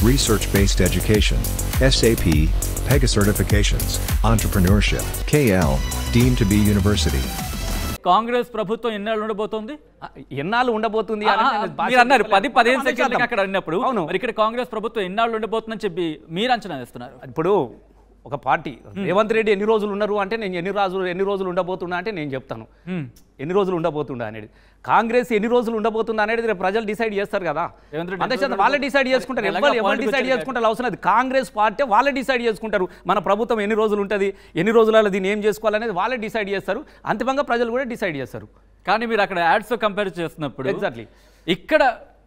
research based education, SAP, PEGA certifications, entrepreneurship, KL, deemed to be university. Congress ప్రభుత్వం ఎన్నాళ్ళు ఉండబోతోంది ఆ, ఎన్నాళ్ళు ఉండబోతుంది ఆ, అని ఆ, నేను భాష మీరు అన్నారు పది పదిహేను మనం సెకండ్లకి చేద్దాం. అక్కడ ఉన్నప్పుడు అవును మరి ఇక్కడ కాంగ్రెస్ ప్రభుత్వం ఎన్నాళ్ళు ఉండబోతుందని చెప్పి మీరు అంచనా వేస్తున్నారు ఇప్పుడు ఒక పార్టీ రేవంత్ రెడ్డి ఎన్ని రోజులు ఉన్నారు అంటే నేను ఎన్ని రోజులు ఎన్ని రోజులు ఉండబోతున్నా అంటే నేను చెప్తాను ఎన్ని రోజులు ఉండబోతుండా అనేది కాంగ్రెస్ ఎన్ని రోజులు ఉండబోతుందా అనేది రేపు ప్రజలు డిసైడ్ చేస్తారు కదా రేవంత్ రెడ్డి అంతే ఎన్ని రోజులు వాళ్ళే డిసైడ్ చేసుకుంటారు ఎలాగో ఎవరు ఎవరు point డిసైడ్ వచ్చారు చేసుకుంటారు అవసరం లేదు కాంగ్రెస్ పార్టీ వాళ్ళే డిసైడ్ చేసుకుంటారు మన ప్రభుత్వం ఎన్ని రోజులు ఉంటుంది ఎన్ని రోజులలో దీన్ని ఏం చేసుకోవాలనేది వాళ్ళే డిసైడ్ చేస్తారు అంతిమంగా ప్రజలు కూడా డిసైడ్ చేస్తారు కానీ మీరు అక్కడ యాడ్స్ కంపేర్ చేస్తున్నప్పుడు Exactly. ఇక్కడ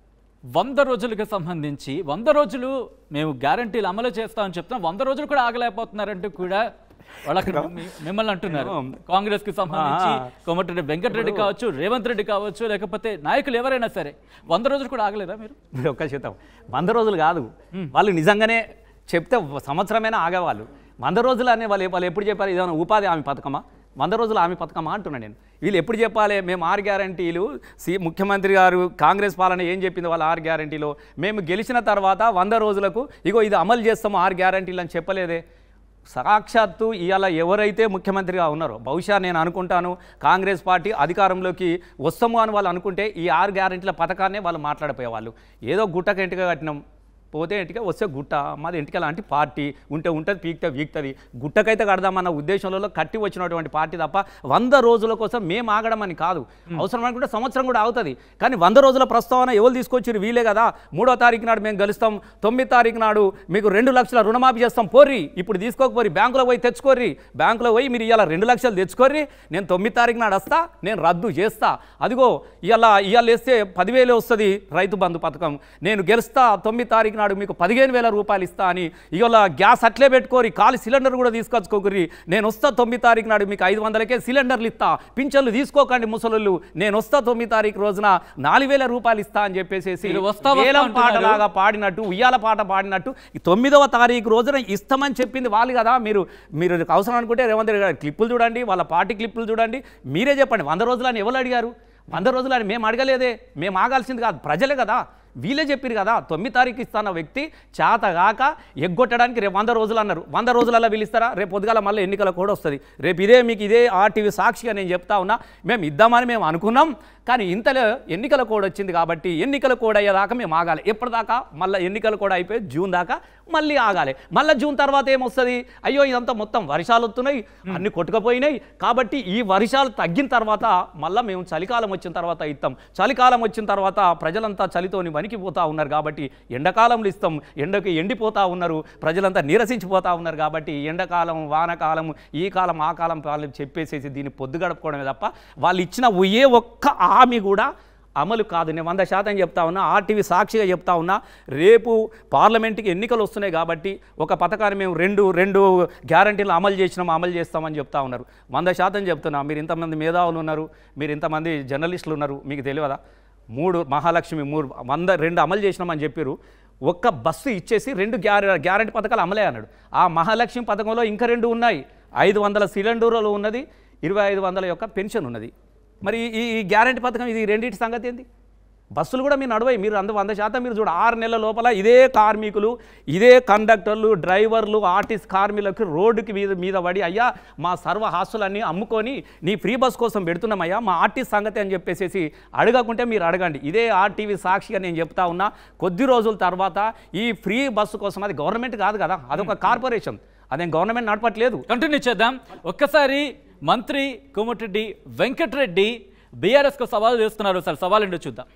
వంద రోజులకు సంబంధించి వంద రోజులు మేము గ్యారంటీలు అమలు చేస్తామని చెప్తాం వంద రోజులు కూడా ఆగలేకపోతున్నారంటూ కూడా వాళ్ళు అక్కడ మీ- మిమ్మల్ని అంటున్నారు కాంగ్రెస్ కి సంబంధించి కోమటిరెడ్డి వెంకటరెడ్డి కావచ్చు రేవంత్ రెడ్డి కావచ్చు లేకపోతే నాయకులు ఎవరైనా సరే వంద రోజులు కూడా ఆగలేరా మీరు మీరు ఒక్క శాతం వంద రోజులు కాదు వాళ్ళు నిజంగానే చెప్తే సంవత్సరమైనా ఆగేవాళ్ళు వంద రోజులు అనే వాళ్ళు వాళ్ళు ఎప్పుడు చెప్పారు ఇదేమైనా ఉపాధి హామీ పథకమా వంద రోజులు హామీ పథకమా అంటున్నా నేను వీళ్ళు ఎప్పుడు చెప్పాలి మేము ఆరు గ్యారంటీలు సి ముఖ్యమంత్రి గారు కాంగ్రెస్ పాలన ఏం చెప్పింది వాళ్ళ ఆరు గ్యారంటీలో మేము గెలిచిన తర్వాత వంద రోజులకు ఇగో ఇది అమలు చేస్తాము ఆరు గ్యారంటీలు అని చెప్పలేదే సాక్షాత్తు ఇవాళ ఎవరైతే ముఖ్యమంత్రిగా ఉన్నారో బహుశా నేను అనుకుంటాను కాంగ్రెస్ పార్టీ అధికారంలోకి వస్తాము అని వాళ్ళు అనుకుంటే ఈ ఆరు గ్యారెంటీల పథకాన్నే వాళ్ళు మాట్లాడిపోయేవాళ్ళు ఏదో గుట్టక ఇంటిగా కట్టినాం పోతే ఇంటికి వస్తే గుట్ట మాది ఇంటికి లాంటి పార్టీ ఉంటే ఉంటుంది పీక్తే వీక్తుంది గుట్టకైతే కడదామన్న ఉద్దేశంలో కట్టి వచ్చినటువంటి పార్టీ తప్ప వంద రోజుల కోసం మేము ఆగడం అని కాదు అవసరం అనుకుంటే సంవత్సరం కూడా అవుతుంది కానీ వంద రోజుల ప్రస్తావన ఎవరు తీసుకొచ్చారు వీలే కదా మూడో తారీఖు నాడు మేము గెలుస్తాం తొమ్మిది తారీఖు నాడు మీకు రెండు లక్షల రుణమాఫీ చేస్తాం పోర్రి ఇప్పుడు తీసుకోకపోరి బ్యాంకులో పోయి తెచ్చుకోర్రి బ్యాంకులో పోయి మీరు ఇవాళ రెండు లక్షలు తెచ్చుకోర్రి నేను తొమ్మిది తారీఖు నాడు వస్తా నేను రద్దు చేస్తా అదిగో ఇవాళ ఇవాళ వేస్తే పదివేలు వస్తుంది రైతు బంధు పథకం నేను గెలుస్తా తొమ్మిది తారీఖు నాడు మీకు పదిహేను వేల రూపాయలు ఇస్తా అని ఇవాళ గ్యాస్ అట్లే పెట్టుకోరి ఖాళీ సిలిండర్ కూడా తీసుకొచ్చుకోకరి నేను వస్తా తొమ్మిది తారీఖు నాడు మీకు ఐదు వందలకే సిలిండర్లు ఇస్తా పింఛన్లు తీసుకోకండి ముసలు నేను వస్తా తొమ్మిది తారీఖు రోజున నాలుగు వేల రూపాయలు ఇస్తా అని చెప్పేసి మీరు వస్తా వస్తా వేలం అంటున్నారు. పాటలాగా పాడినట్టు ఉయ్యాల పాట పాడినట్టు ఈ తొమ్మిదవ తారీఖు రోజున ఇస్తామని చెప్పింది వాళ్ళు కదా మీరు మీరు అవసరం అనుకుంటే రేవంత్ రెడ్డి గారి క్లిప్పులు చూడండి వాళ్ళ పార్టీ క్లిప్పులు చూడండి మీరే చెప్పండి వంద రోజులని ఎవరు అడిగారు వంద రోజులని మేము అడగలేదే మేము ఆగాల్సింది కాదు ప్రజలే కదా వీళ్ళే చెప్పారు కదా తొమ్మిది తారీఖు ఇస్తాన్న వ్యక్తి చేతగాక ఎగ్గొట్టడానికి రేపు వంద రోజులు అన్నారు వంద రోజులలో పిలుస్తారా రేపు పొద్దుగాల మళ్ళీ ఎన్నికల కూడా వస్తుంది రేపు ఇదే మీకు ఇదే ఆర్టీవీ సాక్షిగా నేను చెప్తా ఉన్నా మేము ఇద్దామని మేము అనుకున్నాం కానీ ఇంతలో ఎన్నికల కోడ్ వచ్చింది కాబట్టి ఎన్నికల కోడ్ అయ్యేదాకా మేము ఆగాలి ఎప్పటిదాకా మళ్ళీ ఎన్నికల కోడ్ అయిపోయి జూన్ దాకా మళ్ళీ ఆగాలి మళ్ళీ జూన్ తర్వాత ఏమొస్తుంది అయ్యో ఇదంతా మొత్తం వర్షాలు వస్తున్నాయి అన్ని కొట్టుకుపోయినాయి కాబట్టి ఈ వర్షాలు తగ్గిన తర్వాత మళ్ళీ మేము చలికాలం వచ్చిన తర్వాత ఇస్తాం చలికాలం వచ్చిన తర్వాత ప్రజలంతా చలితోని వణికిపోతా ఉన్నారు కాబట్టి ఎండాకాలంలో ఇస్తాం ఎండకి ఎండిపోతా ఉన్నారు ప్రజలంతా నీరసించిపోతా ఉన్నారు కాబట్టి ఎండాకాలం వానకాలం ఈ కాలం ఆ కాలం వాళ్ళు చెప్పేసేసి దీన్ని పొద్దు గడుపుకోవడమే తప్ప వాళ్ళు ఇచ్చిన ఏ ఒక్క హామీ కూడా అమలు కాదు నేను వంద శాతం చెప్తా ఉన్నా ఆర్టీవీ సాక్షిగా చెప్తా ఉన్నా రేపు పార్లమెంట్కి ఎన్నికలు వస్తున్నాయి కాబట్టి ఒక పథకాన్ని మేము రెండు రెండు గ్యారంటీలు అమలు చేసినాం అమలు చేస్తామని చెప్తా ఉన్నారు వంద శాతం చెప్తున్నా మీరు ఇంతమంది మేధావులు ఉన్నారు మీరు ఇంతమంది జర్నలిస్టులు ఉన్నారు మీకు తెలియదా మూడు మహాలక్ష్మి మూడు వంద రెండు అమలు చేసినామని చెప్పారు ఒక్క బస్సు ఇచ్చేసి రెండు గ్యార గ్యారంటీ పథకాలు అమలే అన్నాడు ఆ మహాలక్ష్మి పథకంలో ఇంకా రెండు ఉన్నాయి ఐదు వందల సిలిండర్లు ఉన్నది ఇరవై ఐదు వందల యొక్క పెన్షన్ ఉన్నది మరి ఈ ఈ గ్యారంటీ పథకం ఇది ఈ రెండింటి సంగతి ఏంది బస్సులు కూడా మీరు నడవై మీరు అంద వంద శాతం మీరు చూడ ఆరు నెలల లోపల ఇదే కార్మికులు ఇదే కండక్టర్లు డ్రైవర్లు ఆర్టిస్ట్ కార్మికులకు రోడ్డుకి మీద మీద పడి అయ్యా మా సర్వ హాస్టలన్నీ అమ్ముకొని నీ ఫ్రీ బస్ కోసం పెడుతున్నామయ్యా మా ఆర్టిస్ట్ సంగతి అని చెప్పేసి అడగకుంటే మీరు అడగండి ఇదే ఆర్టీవీ సాక్షిగా నేను చెప్తా ఉన్నా కొద్ది రోజుల తర్వాత ఈ ఫ్రీ బస్సు కోసం అది గవర్నమెంట్ కాదు కదా అదొక కార్పొరేషన్ అదేం గవర్నమెంట్ నడపట్లేదు కంటిన్యూ చేద్దాం ఒక్కసారి మంత్రి కోమటిరెడ్డి వెంకటరెడ్డి బీఆర్ఎస్ కు సవాల్ చేస్తున్నారు సార్ సవాల్ ఏంటో చూద్దాం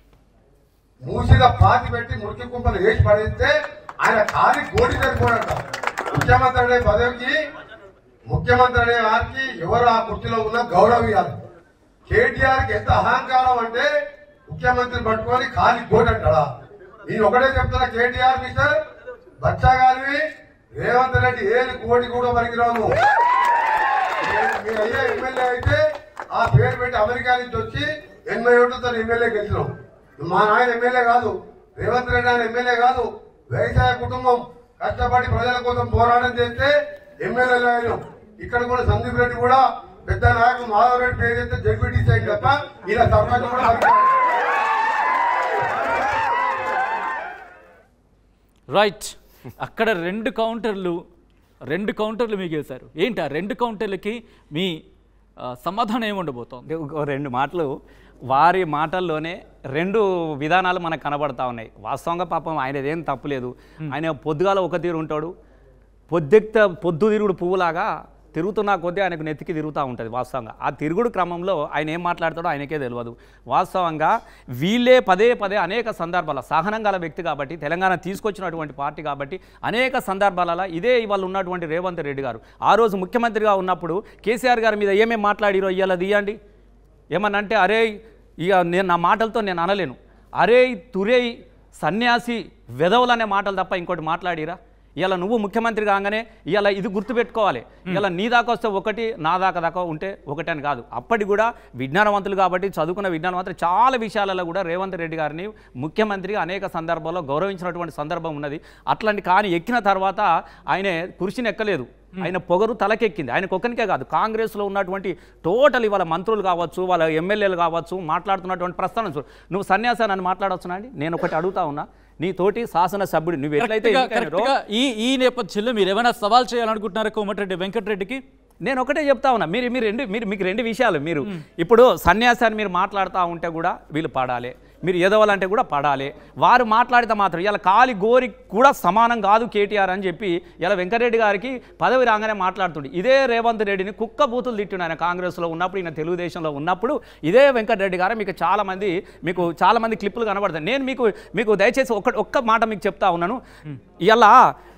మూసిగా పాతి పెట్టి మురికి కుంపలు వేసి పడేస్తే ఆయన కాలి గోడి సరిపోడంట ముఖ్యమంత్రి అనే పదవికి ముఖ్యమంత్రి అనే వారికి ఎవరు ఆ కుర్చీలో ఉన్నా గౌరవం ఇవ్వాలి కేటీఆర్ కి ఎంత అహంకారం అంటే ముఖ్యమంత్రి పట్టుకొని కాలి గోడి అంటాడా నేను ఒకటే చెప్తున్నా కేటీఆర్ మిస్టర్ బచ్చా గారివి రేవంత్ రెడ్డి ఏది కోడి కూడా పనికిరాము మీ అయ్యే ఎమ్మెల్యే అయితే ఆ పేరు పెట్టి అమెరికా నుంచి వచ్చి ఎనభై ఓట్లతో ఎమ్మెల్యే గెలిచినాం మా నాయన ఎమ్మెల్యే కాదు రేవంత్ రెడ్డి ఆయన ఎమ్మెల్యే కాదు వ్యవసాయ కుటుంబం కష్టపడి ప్రజల కోసం పోరాటం చేస్తే ఎమ్మెల్యేలు అయినాం ఇక్కడ కూడా సందీప్ రెడ్డి కూడా పెద్ద నాయకుడు మాధవ్ రెడ్డి పేరు అయితే జడ్పీటీసీ అయింది తప్ప ఇలా సర్పంచ్ కూడా పనికిరాడు. రైట్ అక్కడ రెండు కౌంటర్లు రెండు కౌంటర్లు మీకు వేశారు ఏంటి ఆ రెండు కౌంటర్లకి మీ ఆ, సమాధానం ఏమి ఉండబోతోంది అంటే ఒక రెండు మాటలు వారి మాటల్లోనే రెండు విధానాలు మనకు కనబడతా ఉన్నాయి వాస్తవంగా పాపం ఆయనది ఏం తప్పులేదు ఆయన పొద్దుగాల ఒక తీరు ఉంటాడు పొద్దెక్త పొద్దు తిరుగుడు పువ్వులాగా తిరుగుతున్న కొద్దీ ఆయనకు నెత్తికి తిరుగుతూ ఉంటుంది వాస్తవంగా ఆ తిరుగుడు క్రమంలో ఆయన ఏం మాట్లాడతాడో ఆయనకే తెలియదు వాస్తవంగా వీళ్ళే పదే పదే అనేక సందర్భాల సహనం గల వ్యక్తి కాబట్టి తెలంగాణ తీసుకొచ్చినటువంటి పార్టీ కాబట్టి అనేక సందర్భాలలో ఇదే ఇవాళ ఉన్నటువంటి రేవంత్ రెడ్డి గారు ఆ రోజు ముఖ్యమంత్రిగా ఉన్నప్పుడు కేసీఆర్ గారి మీద ఏమేమి మాట్లాడిరో ఇవాళ తీయండి ఏమన్నంటే అరే ఇక నేను నా మాటలతో నేను అనలేను అరే తురే సన్యాసి వెధవులు అనే మాటలు తప్ప ఇంకోటి మాట్లాడిరా ఇలా నువ్వు ముఖ్యమంత్రి కాగానే ఇలా ఇది గుర్తుపెట్టుకోవాలి ఇలా నీ దాకా వస్తే ఒకటి నా దాకా దాకా ఉంటే ఒకటి అని కాదు అప్పటి కూడా విజ్ఞానవంతులు కాబట్టి చదువుకున్న విజ్ఞానవంతులు చాలా విషయాలలో కూడా రేవంత్ రెడ్డి గారిని ముఖ్యమంత్రిగా అనేక సందర్భాల్లో గౌరవించినటువంటి సందర్భం ఉన్నది అట్లాంటి కానీ ఎక్కిన తర్వాత ఆయన కుర్చీని ఎక్కలేదు ఆయన పొగరు తలకెక్కింది ఆయనకు ఒక్కనికే కాదు కాంగ్రెస్లో ఉన్నటువంటి టోటల్ ఇవాళ మంత్రులు కావచ్చు వాళ్ళ ఎమ్మెల్యేలు కావచ్చు మాట్లాడుతున్నటువంటి ప్రస్తావన చూడు నువ్వు సన్యాసా నన్ను మాట్లాడవచ్చునా అండి నేను ఒకటి అడుగుతా ఉన్నా నీ తోటి శాసనసభ్యుడు నువ్వు ఎట్లయితే కరెక్ట్గా- ఎన్నికైనారో, కరెక్ట్గా ఈ ఈ నేపథ్యంలో మీరు ఏమైనా సవాల్ చేయాలనుకుంటున్నారా కోమటిరెడ్డి వెంకటరెడ్డికి నేను ఒకటే చెప్తా ఉన్నా మీరు మీరు రెండు మీరు మీకు రెండు విషయాలు మీరు ఇప్పుడు సన్యాసాన్ని మీరు మాట్లాడుతూ ఉంటే కూడా వీళ్ళు పడాలి మీరు ఎదవాలంటే కూడా పడాలి వారు మాట్లాడితే మాత్రం ఇలా కాలి గోరి కూడా సమానం కాదు కేటీఆర్ అని చెప్పి ఇలా వెంకటరెడ్డి గారికి పదవి రాగానే మాట్లాడుతుండే ఇదే రేవంత్ రెడ్డిని కుక్క బూతులు తిట్టిండు ఆయన కాంగ్రెస్లో ఉన్నప్పుడు ఈయన తెలుగుదేశంలో ఉన్నప్పుడు ఇదే వెంకటరెడ్డి గారు మీకు చాలామంది మీకు చాలామంది క్లిప్పులు కనబడతాయి నేను మీకు మీకు దయచేసి ఒక్క ఒక్క మాట మీకు చెప్తా ఉన్నాను ఇలా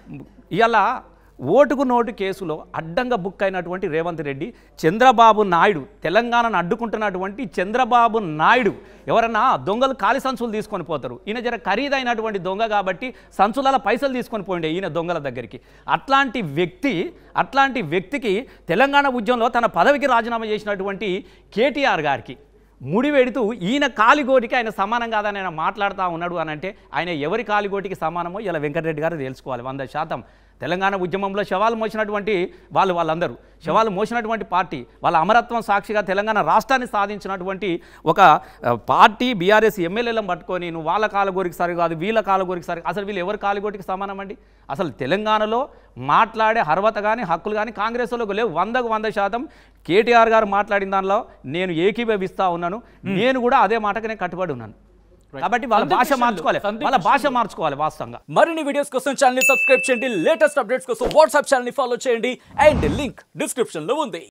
ఇలా ఓటుకు నోటు కేసులో అడ్డంగా బుక్ అయినటువంటి రేవంత్ రెడ్డి చంద్రబాబు నాయుడు తెలంగాణను అడ్డుకుంటున్నటువంటి చంద్రబాబు నాయుడు ఎవరన్నా దొంగలు ఖాళీ సంచులు తీసుకొని పోతారు ఈయన జర ఖరీదైనటువంటి దొంగ కాబట్టి సంచుల పైసలు తీసుకొని పోయిండే ఈయన దొంగల దగ్గరికి అట్లాంటి వ్యక్తి అట్లాంటి వ్యక్తికి తెలంగాణ ఉద్యమంలో తన పదవికి రాజీనామా చేసినటువంటి కేటీఆర్ గారికి ముడివెడుతూ ఈయన కాలిగోటికి ఆయన సమానం కాదని ఆయన మాట్లాడుతూ ఉన్నాడు అని అంటే ఆయన ఎవరి కాలిగోటికి సమానమో ఇలా వెంకటరెడ్డి గారు తెలుసుకోవాలి వంద శాతం తెలంగాణ ఉద్యమంలో శవాలు మోసినటువంటి వాళ్ళు వాళ్ళందరూ శవాలు మోసినటువంటి పార్టీ వాళ్ళ అమరత్వం సాక్షిగా తెలంగాణ రాష్ట్రాన్ని సాధించినటువంటి ఒక ఆ, పార్టీ బీఆర్ఎస్ ఎమ్మెల్యేలను పట్టుకొని నువ్వు వాళ్ళ కాలగోరికి సరి కాదు వీళ్ళ కాలగోరికి సరి అసలు వీళ్ళు ఎవరి కాలగోటికి సమానం అండి అసలు తెలంగాణలో మాట్లాడే అర్హత కానీ హక్కులు కానీ కాంగ్రెస్లో లేవు వందకు వంద శాతం కేటీఆర్ గారు మాట్లాడిన దానిలో నేను ఏకీభవిస్తా ఉన్నాను నేను కూడా అదే మాటకి నేను కట్టుబడి ఉన్నాను కాబట్టి వాళ్ళ సందీప్ భాష కిషన్లు, మార్చుకోవాలి సందీప్ వాళ్ళ భాష కిషన్లు. మార్చుకోవాలి వాస్తవంగా మరిన్ని వీడియోస్ కోసం ఛానల్ సబ్స్క్రైబ్ చేయండి లేటెస్ట్ అప్డేట్స్ కోసం వాట్సాప్ ఛానల్ ఫాలో చేయండి అండ్ లింక్ డిస్క్రిప్షన్ లో ఉంది